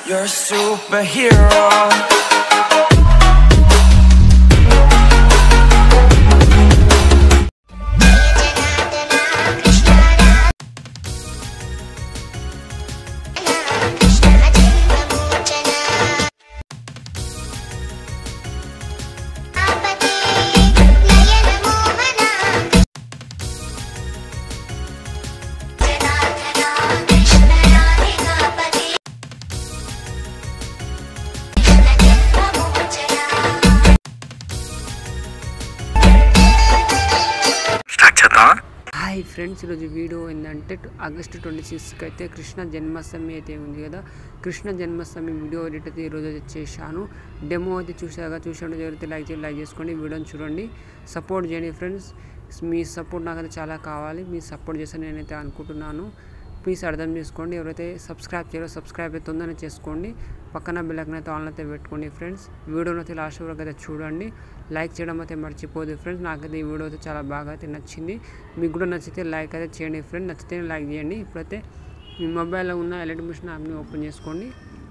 You're a superhero. Hi friends ఈరోజు video ఏంటంటే August twenty సిక్స్కి అయితే కృష్ణ జన్మాష్టమి అయితే ఉంది కదా కృష్ణ జన్మాష్టమి వీడియో ఎడిట్ అయితే ఈరోజు అయితే చేశాను డెమో అయితే చూసాక చూసాను ఎవరైతే లైక్ చేసి లైక్ చేసుకోండి వీడియోని చూడండి సపోర్ట్ చేయండి ఫ్రెండ్స్ మీ సపోర్ట్ నాకైతే చాలా కావాలి మీ సపోర్ట్ చేస్తే నేనైతే అనుకుంటున్నాను ప్లీజ్ అర్థం చేసుకోండి ఎవరైతే సబ్స్క్రైబ్ చేయరో సబ్స్క్రైబ్ అయితే తొందరగా చేసుకోండి పక్కన బెల్లకన్ అయితే ఆన్లో అయితే పెట్టుకోండి ఫ్రెండ్స్ వీడియోని అయితే లాస్ట్ వరకు అయితే చూడండి లైక్ చేయడం అయితే మర్చిపోదు ఫ్రెండ్స్ నాకైతే ఈ వీడియో అయితే చాలా బాగా అయితే నచ్చింది మీకు కూడా నచ్చితే లైక్ అయితే చేయండి ఫ్రెండ్స్ నచ్చితే లైక్ చేయండి ఇప్పుడైతే మీ మొబైల్లో ఉన్న ఎలక్ట్రిక్ మిషన్ యాప్ని ఓపెన్ చేసుకోండి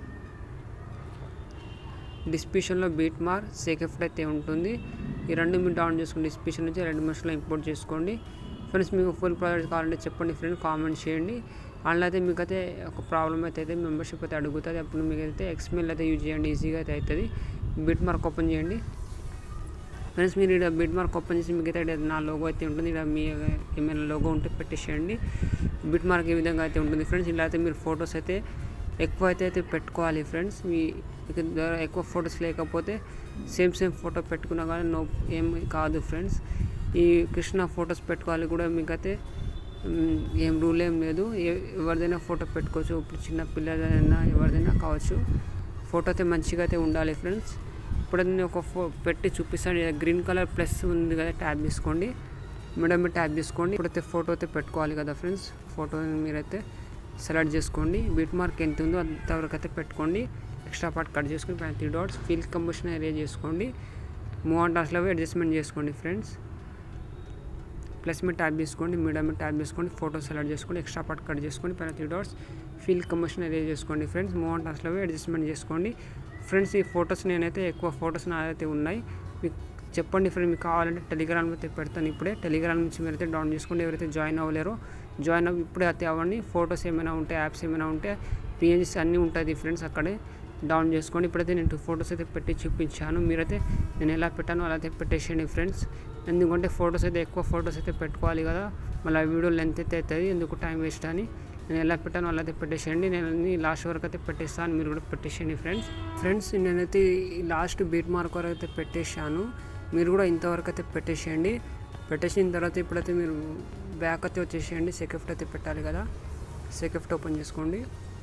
డిస్క్రిప్షన్లో బీట్ మార్ సేకెఫ్ట్ అయితే ఉంటుంది ఈ రెండు మీరు డౌన్ చేసుకోండి డిస్క్రిప్షన్ నుంచి రెండు మిషన్లో ఇంపోర్ట్ చేసుకోండి ఫ్రెండ్స్ మీకు ఫుల్ ప్రాజెక్ట్ కావాలంటే చెప్పండి ఫ్రెండ్స్ కామెంట్ చేయండి అందులో అయితే మీకు అయితే ఒక ప్రాబ్లం అయితే అయితే మెంబర్షిప్ అయితే అడుగుతుంది అప్పుడు మీకు అయితే ఎక్స్మెయిల్ అయితే యూజ్ చేయండి ఈజీగా అయితే అవుతుంది బిట్ మార్క్ ఓపెన్ చేయండి ఫ్రెండ్స్ మీరు ఇక్కడ బిట్ మార్క్ ఓపెన్ చేసి మీకు అయితే ఈడ నా లోగో అయితే ఉంటుంది ఇక్కడ మీ ఏమైనా లోగో ఉంటే పెట్టేసేయండి బిట్ మార్క్ ఏ విధంగా అయితే ఉంటుంది ఫ్రెండ్స్ ఇలా అయితే మీరు ఫొటోస్ అయితే ఎక్కువ అయితే అయితే పెట్టుకోవాలి ఫ్రెండ్స్ మీ మీకు దగ్గర ఎక్కువ ఫొటోస్ లేకపోతే సేమ్ సేమ్ ఫోటో పెట్టుకున్నా కానీ నో ఏం కాదు ఫ్రెండ్స్ ఈ కృష్ణ ఫొటోస్ పెట్టుకోవాలి కూడా మీకైతే మ్, ఏం రూల్ ఏం లేదు ఎ- ఎవరిదైనా ఫోటో పెట్టుకోవచ్చు ఇప్పుడు చిన్న పిల్లలైనా ఎవరిదైనా కావచ్చు ఫోటో అయితే మంచిగా అయితే ఉండాలి ఫ్రెండ్స్ ఇప్పుడు నేను ఒక ఫో పెట్టి చూపిస్తాను ఇక్కడ గ్రీన్ కలర్ ప్లస్ ఉంది కదా ట్యాబ్ తీసుకోండి మేడం మీరు ట్యాబ్ తీసుకోండి ఇప్పుడైతే ఫోటో అయితే పెట్టుకోవాలి కదా ఫ్రెండ్స్ ఫోటో మీరైతే సెలెక్ట్ చేసుకోండి బీట్ మార్క్ ఎంత ఉందో అంతవరకు అయితే పెట్టుకోండి ఎక్స్ట్రా పార్ట్ కట్ చేసుకొని పైన త్రీ డాట్స్ ఫీల్ కంబషన్ ఏరియా చేసుకోండి మూవ్ ఆన్ టాస్లో అడ్జస్ట్మెంట్ చేసుకోండి ఫ్రెండ్స్ ప్లస్ మీరు ట్యాబ్ తీసుకోండి మీడియం మీద ట్యాబ్ తీసుకోండి ఫోటో సెలెక్ట్ చేసుకోండి ఎక్స్ట్రా పార్ట్ కట్ చేసుకోండి పైన త్రీ డాట్స్ ఫీల్ కమర్షన్ అరేంజ్ చేసుకోండి ఫ్రెండ్స్ మూవ్ ఆన్ టాస్లో అడ్జస్ట్మెంట్ చేసుకోండి ఫ్రెండ్స్ ఈ ఫొటోస్ నేనైతే ఎక్కువ ఫొటోస్ నాదైతే ఉన్నాయి మీకు చెప్పండి ఫ్రెండ్ మీకు కావాలంటే టెలిగ్రామ్ అయితే పెడతాను ఇప్పుడే టెలిగ్రామ్ నుంచి మీరైతే డౌన్ చేసుకోండి ఎవరైతే జాయిన్ అవ్వలేరో జాయిన్ అవ్వ ఇప్పుడే అయితే అవ్వండి ఫొటోస్ ఏమైనా ఉంటే యాప్స్ ఏమైనా ఉంటే పిఎన్జీస్ అన్నీ ఉంటుంది ఫ్రెండ్స్ అక్కడే డౌన్ చేసుకోండి ఇప్పుడైతే నేను టూ ఫొటోస్ అయితే పెట్టి చూపించాను మీరైతే నేను ఎలా పెట్టానో అలా అయితే పెట్టేసేయండి ఫ్రెండ్స్ ఎందుకంటే ఫొటోస్ అయితే ఎక్కువ ఫొటోస్ అయితే పెట్టుకోవాలి కదా మళ్ళీ వీడియో లెంత్ అయితే అవుతుంది ఎందుకు టైం వేస్ట్ అని నేను ఎలా పెట్టానో అలా అయితే పెట్టేసేయండి నేను అన్ని లాస్ట్ వరకు అయితే పెట్టేస్తాను మీరు కూడా పెట్టేసేయండి ఫ్రెండ్స్ ఫ్రెండ్స్ నేనైతే ఈ లాస్ట్ బీట్ మార్క్ వరకు అయితే పెట్టేశాను మీరు కూడా ఇంతవరకు అయితే పెట్టేసేయండి పెట్టేసిన తర్వాత ఇప్పుడైతే మీరు బ్యాక్ అయితే వచ్చేసేయండి సెకెఫ్ట్ అయితే పెట్టాలి కదా సెకెఫ్ట్ ఓపెన్ చేసుకోండి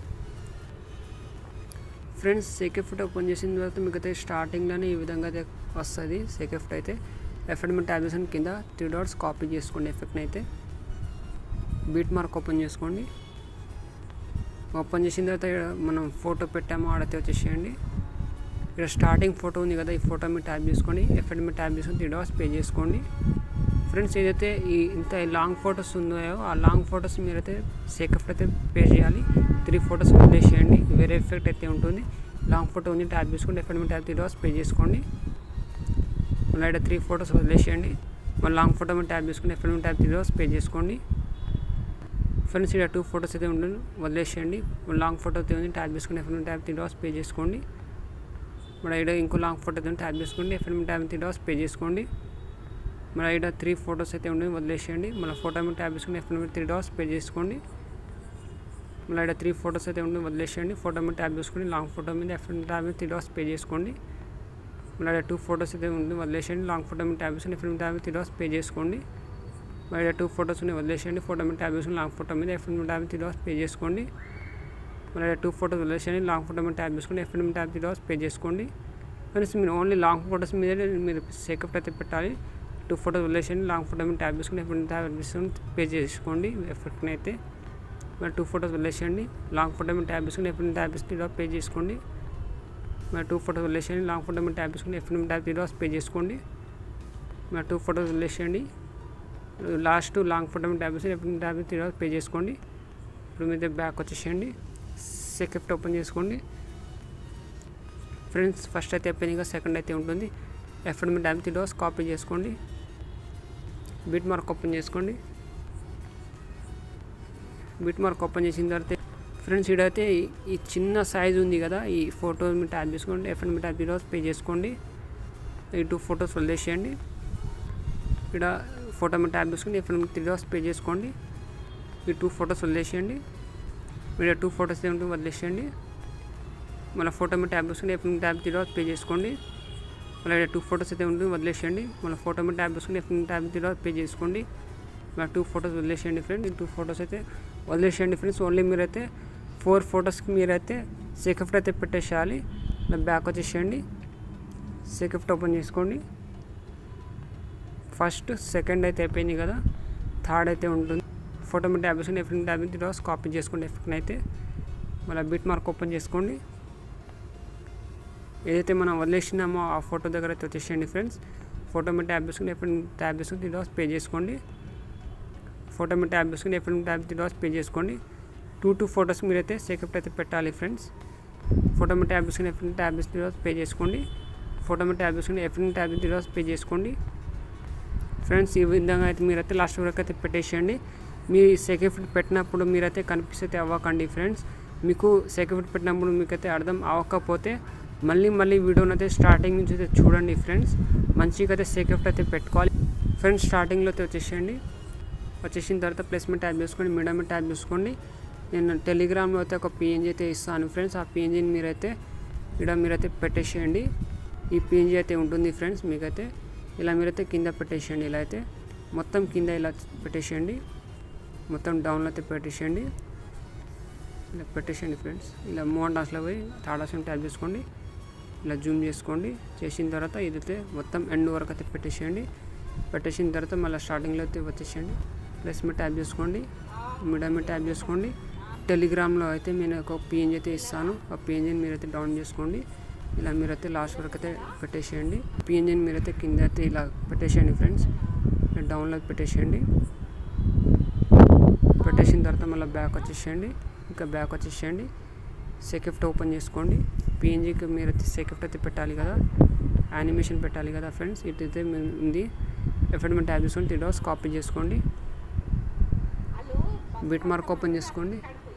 ఫ్రెండ్స్ సెకెఫ్ట్ ఓపెన్ చేసిన తర్వాత మీకు అయితే స్టార్టింగ్లోనే ఈ విధంగా అయితే వస్తుంది సెకెఫ్ట్ అయితే ఎఫెక్ట్ మీ ట్యాబ్లెషన్ కింద త్రీ డాట్స్ కాపీ చేసుకోండి ఎఫెక్ట్ని అయితే బీట్ మార్క్ ఓపెన్ చేసుకోండి ఓపెన్ చేసిన తర్వాత ఈడ మనం ఫోటో పెట్టామో ఆడైతే వచ్చేసేయండి ఇక్కడ స్టార్టింగ్ ఫోటో ఉంది కదా ఈ ఫోటో మీరు ట్యాప్ చేసుకోండి ఎఫెక్ట్ మీరు ట్యాప్ చేసుకొని త్రీ డాట్స్ పే చేసుకోండి ఫ్రెండ్స్ ఏదైతే ఈ ఇంత లాంగ్ ఫొటోస్ ఉన్నాయో ఆ లాంగ్ ఫొటోస్ మీరైతే సేకఫ్ట్ అయితే పే చేయాలి త్రీ ఫొటోస్ వదిలేసేయండి వేరే ఎఫెక్ట్ అయితే ఉంటుంది లాంగ్ ఫోటో ఉంది ట్యాప్ చేసుకోండి ఎఫెక్ట్ మీ ట్యాప్ త్రీ డాట్స్ పే చేసుకోండి మళ్ళీ ఇక్కడ త్రీ ఫొటోస్ వదిలేసేయండి మళ్ళీ లాంగ్ ఫోటో మీద ట్యాప్ చేసుకుని ఎఫ్ఎల్ ట్యాప్ త్రీ డాట్స్ పే చేసుకోండి ఫ్రెండ్స్ ఇక్కడ టూ ఫొటోస్ అయితే ఉంటుంది వదిలేసేయండి లాంగ్ ఫోటో అయితే ఉంది ట్యాప్ చేసుకుని ఎఫ్ఎల్ ట్యాప్ త్రీ డాట్స్ పే చేసుకోండి మరి ఇక్కడ ఇంకో లాంగ్ ఫోటో అయితే ట్యాప్ చేసుకోండి ఎఫ్ఎల్ ట్యాప్ త్రీ డాట్స్ పే చేసుకోండి మరి ఇక్కడ త్రీ ఫొటోస్ అయితే ఉండి వదిలేసేయండి మళ్ళీ ఫోటో మీద ట్యాప్ చేసుకుని ఎఫ్ఎల్ త్రీ డాట్స్ పే చేసుకోండి మళ్ళీ ఇక్కడ త్రీ ఫొటోస్ అయితే ఉండి వదిలేసేయండి ఫోటో మీద ట్యాప్ చేసుకుని లాంగ్ ఫోటో మీద ఎఫ్ఎల్ ట్యాప్ త్రీ డాట్స్ పే చేసుకోండి మళ్ళీ టూ ఫొటోస్ అయితే ఉంది వదిలేసేయండి లాంగ్ ఫోటో మీద ట్యాబ్ చేసుకుని ఫిల్మ్ ట్యాబ్ త్రీ డాట్స్ పే చేసుకోండి మరి టూ ఫొటోస్ ఉన్నాయి వదిలేసేయండి ఫోటో మీద ట్యాబ్ చేసుకుని లాంగ్ ఫోటో మీద ఫిల్మ్ ట్యాబ్ త్రీ డాట్స్ పే చేసుకోండి మరి టూ ఫొటోస్ వదిలేసేయండి లాంగ్ ఫోటో మీద ట్యాబ్ చేసుకుని ఫిల్మ్ ట్యాబ్ త్రీ డాట్స్ పే చేసుకోండి ఫ్రెండ్స్ మీరు ఓన్లీ లాంగ్ ఫొటోస్ మీద మీరు సేకప్ అయితే పెట్టాలి టూ ఫోటోస్ వదిలేసేయండి లాంగ్ ఫోటో మీద ట్యాబ్ చేసుకుని ఫిల్మ్ ట్యాబ్ చేసుకుని పే చేసుకోండి ఎఫెక్ట్ని అయితే మరి టూ ఫోటోస్ వదిలేసేయండి లాంగ్ ఫోటో మీద ట్యాబ్ చేసుకుని ఫిల్మ్ ట్యాబ్ చేసుకుని పే చేసుకోండి మరి టూ ఫోటోస్ వదిలేసేయండి లాంగ్ ఫోటో మీద ట్యాప్ చేసుకుని ఎఫ్ఎం ట్యాప్ త్రీ డాట్స్ పే చేసుకోండి మరి టూ ఫోటోస్ వదిలేసేయండి లాస్ట్ లాంగ్ ఫోటో మీద ట్యాప్ చేసుకుని ఎఫ్ఎం ట్యాప్ త్రీ డాట్స్ పే చేసుకోండి ఇప్పుడు మీద బ్యాక్ వచ్చేసేయండి సెకెఫ్ట్ ఓపెన్ చేసుకోండి ఫ్రెండ్స్ ఫస్ట్ అయితే అయిపోయింది సెకండ్ అయితే ఉంటుంది ఎఫ్ఎడ్ మీ డామ్ డోస్ కాపీ చేసుకోండి బిట్ మార్క్ ఓపెన్ చేసుకోండి బిట్ మార్క్ ఓపెన్ చేసిన తర్వాత ఫ్రెండ్స్ ఇడైతే ఈ- ఈ చిన్న సైజ్ ఉంది కదా ఈ ఫోటో మీ ట్యాప్ చేసుకోండి ఎఫ్ఎన్ మీ ట్యాప్ డోస్ పే చేసుకోండి ఈ టూ ఫొటోస్ వదిలేసేయండి ఇక్కడ ఫోటో మీద ట్యాప్ చేసుకుని ఎఫ్ఎన్ త్రీ డోస్ పే చేసుకోండి ఈ టూ ఫొటోస్ వదిలేసేయండి మీరు టూ ఫొటోస్ ఏమిటి వదిలేసేయండి మళ్ళీ ఫోటో మీద ట్యాప్ చేసుకుని ఎఫ్ఎన్ ట్యాప్ త్రీ డోస్ పే చేసుకోండి మళ్ళీ ఇక్కడ టూ ఫొటోస్ అయితే ఉంటుంది వదిలేసేయండి మళ్ళీ ఫోటో మీద ట్యాప్ చేసుకుని ఎఫ్ఎన్ ట్యాప్ త్రీ డోస్ పే చేసుకోండి మళ్ళీ టూ ఫొటోస్ వదిలేసేయండి ఫ్రెండ్స్ ఈ టూ ఫొటోస్ అయితే వదిలేసేయండి ఫ్రెండ్స్ ఓన్లీ మీరైతే ఫోర్ ఫొటోస్కి మీరైతే సెకఫ్ట్ అయితే పెట్టేసేయాలి ఇలా బ్యాక్ వచ్చేసేయండి సెకఫ్ట్ ఓపెన్ చేసుకోండి ఫస్ట్ సెకండ్ అయితే అయిపోయింది కదా థర్డ్ అయితే ఉంటుంది ఫోటో మీద ట్యాబ్ చేసుకుని ఎఫెక్ట్ ట్యాబ్ తర్వాత కాపీ చేసుకోండి ఎఫెక్ట్ని అయితే మళ్ళీ బిట్ మార్క్ ఓపెన్ చేసుకోండి ఏదైతే మనం వదిలేసినామో ఆ ఫోటో దగ్గర అయితే వచ్చేసేయండి ఫ్రెండ్స్ ఫోటో మీద ట్యాబ్ చేసుకుని ఎఫెక్ట్ ట్యాబ్ చేసుకుని త్రీ పే చేసుకోండి ఫోటో మీద ట్యాబ్ చేసుకుని ఎఫెక్ట్ ట్యాబ్ త్రీ పే చేసుకోండి టూ టూ ఫొటోస్ మీరైతే సేకప్ అయితే పెట్టాలి ఫ్రెండ్స్ ఫోటో మీద ట్యాబ్ చేసుకుని ఎఫెక్ట్ ట్యాబ్ త్రీ పే చేసుకోండి ఫోటో మీద ట్యాబ్ చేసుకుని ఎఫెక్ట్ ట్యాబ్ త్రీ పే చేసుకోండి ఫ్రెండ్స్ ఈ విధంగా అయితే మీరైతే లాస్ట్ వరకు అయితే పెట్టేసేయండి మీ సెక్యూరిటీ పెట్టినప్పుడు మీరైతే కనిపిస్తే అవ్వకండి ఫ్రెండ్స్ మీకు సెక్యూరిటీ పెట్టినప్పుడు మీకైతే అర్థం అవ్వకపోతే మళ్ళీ మళ్ళీ వీడియోని అయితే స్టార్టింగ్ నుంచి అయితే చూడండి ఫ్రెండ్స్ మంచిగా అయితే సెక్యూరిటీ అయితే పెట్టుకోవాలి ఫ్రెండ్స్ స్టార్టింగ్లో అయితే వచ్చేసేయండి వచ్చేసిన తర్వాత ప్లేస్మెంట్ ట్యాబ్ చేసుకోండి మీడియం ట్యాబ్ చేసుకోండి నేను టెలిగ్రామ్లో అయితే ఒక పిఎన్జీ అయితే ఇస్తాను ఫ్రెండ్స్ ఆ పిఎన్జీని మీరైతే ఇక్కడ మీరైతే పెట్టేసేయండి ఈ పిఎన్జీ అయితే ఉంటుంది ఫ్రెండ్స్ మీకైతే ఇలా మీరైతే కింద పెట్టేసేయండి ఇలా అయితే మొత్తం కింద ఇలా పెట్టేసేయండి మొత్తం డౌన్లో అయితే పెట్టేసేయండి ఇలా పెట్టేసేయండి ఫ్రెండ్స్ ఇలా మోహన్ డాన్స్లో పోయి థర్డ్ ఆప్షన్ ట్యాప్ చేసుకోండి ఇలా జూమ్ చేసుకోండి చేసిన తర్వాత ఇదైతే మొత్తం ఎండ్ వరకు అయితే పెట్టేసేయండి పెట్టేసిన తర్వాత మళ్ళీ స్టార్టింగ్లో అయితే వచ్చేసేయండి ప్లస్ మీరు ట్యాప్ చేసుకోండి మీడియం మీద ట్యాప్ చేసుకోండి టెలిగ్రామ్లో అయితే నేను ఒక పిఎన్జీ అయితే ఇస్తాను ఆ పిఎన్జీని మీరైతే డౌన్ చేసుకోండి ఇలా మీరైతే లాస్ట్ వరకు అయితే పెట్టేసేయండి పిఎన్జీని మీరైతే కింద అయితే ఇలా పెట్టేసేయండి ఫ్రెండ్స్ డౌన్లో పెట్టేసేయండి పెట్టేసిన తర్వాత మళ్ళీ బ్యాక్ వచ్చేసేయండి ఇంకా బ్యాక్ వచ్చేసేయండి సెకెఫ్ట్ ఓపెన్ చేసుకోండి పిఎన్జీకి మీరైతే సెకెఫ్ట్ అయితే పెట్టాలి కదా యానిమేషన్ పెట్టాలి కదా ఫ్రెండ్స్ ఇటైతే మీ- ఉంది ఎఫెక్ట్ ట్యాబ్ చేసుకొని త్రీ కాపీ చేసుకోండి బిట్ మార్క్ ఓపెన్ చేసుకోండి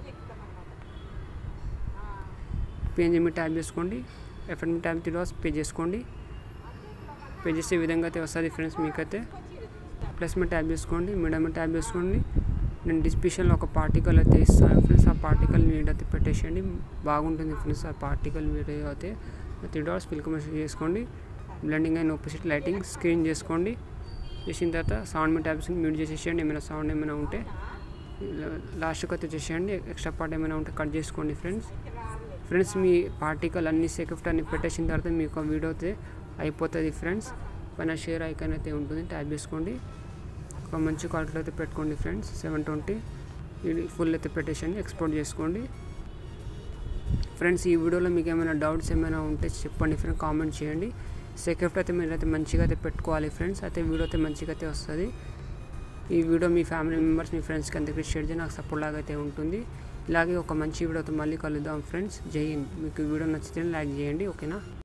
పిఎన్జీ మీద ట్యాబ్ చేసుకోండి ఎఫ్ఎన్ ట్యాబ్ త్రీ పే చేసుకోండి పే చేసే విధంగా అయితే వస్తుంది ఫ్రెండ్స్ మీకైతే ప్లస్ మీద ట్యాబ్ చేసుకోండి మీడియం మీద ట్యాబ్ చేసుకోండి నేను డిస్క్రిప్షన్లో ఒక పార్టికల్ అయితే ఇస్తాను ఫ్రెండ్స్ ఆ పార్టికల్ మీరు అయితే పెట్టేసేయండి బాగుంటుంది ఫ్రెండ్స్ ఆ పార్టికల్ వీడియో అయితే త్రీ డాట్స్ ఫిల్ కమర్షియల్ చేసుకోండి blending and opposite lighting screen చేసుకోండి చేసిన తర్వాత సౌండ్ మీద ట్యాబ్స్ మ్యూట్ చేసేసేయండి ఏమైనా సౌండ్ ఏమైనా ఉంటే లాస్ట్కి అయితే చేసేయండి ఎక్స్ట్రా పార్ట్ ఏమైనా ఉంటే కట్ చేసుకోండి ఫ్రెండ్స్ ఫ్రెండ్స్ మీ పార్టికల్ అన్ని సెక్యూరిటీ అన్ని పెట్టేసిన తర్వాత మీకు ఆ వీడియో అయితే అయిపోతుంది ఫ్రెండ్స్ పైన షేర్ ఐకాన్ అయితే ఉంటుంది ట్యాప్ చేసుకోండి ఒక మంచి క్వాలిటీలో అయితే పెట్టుకోండి ఫ్రెండ్స్ సెవెన్ ట్వంటీ ఇది ఫుల్ అయితే పెట్టేసండి ఎక్స్పోర్ట్ చేసుకోండి ఫ్రెండ్స్ ఈ వీడియోలో మీకు ఏమైనా డౌట్స్ ఏమైనా ఉంటే చెప్పండి ఫ్రెండ్ కామెంట్ చేయండి సెక్యూరిటీ అయితే మీరైతే మంచిగా అయితే పెట్టుకోవాలి ఫ్రెండ్స్ అయితే వీడియో అయితే మంచిగా అయితే వస్తుంది ఈ వీడియో మీ ఫ్యామిలీ మెంబర్స్ మీ ఫ్రెండ్స్కి అందరికీ షేర్ చేసి నాకు సపోర్ట్ లాగా అయితే ఉంటుంది ఇలాగే ఒక మంచి వీడియోతో మళ్ళీ కలుద్దాం ఫ్రెండ్స్ జై హింద్ మీకు ఈ వీడియో నచ్చితే లైక్ చేయండి ఓకేనా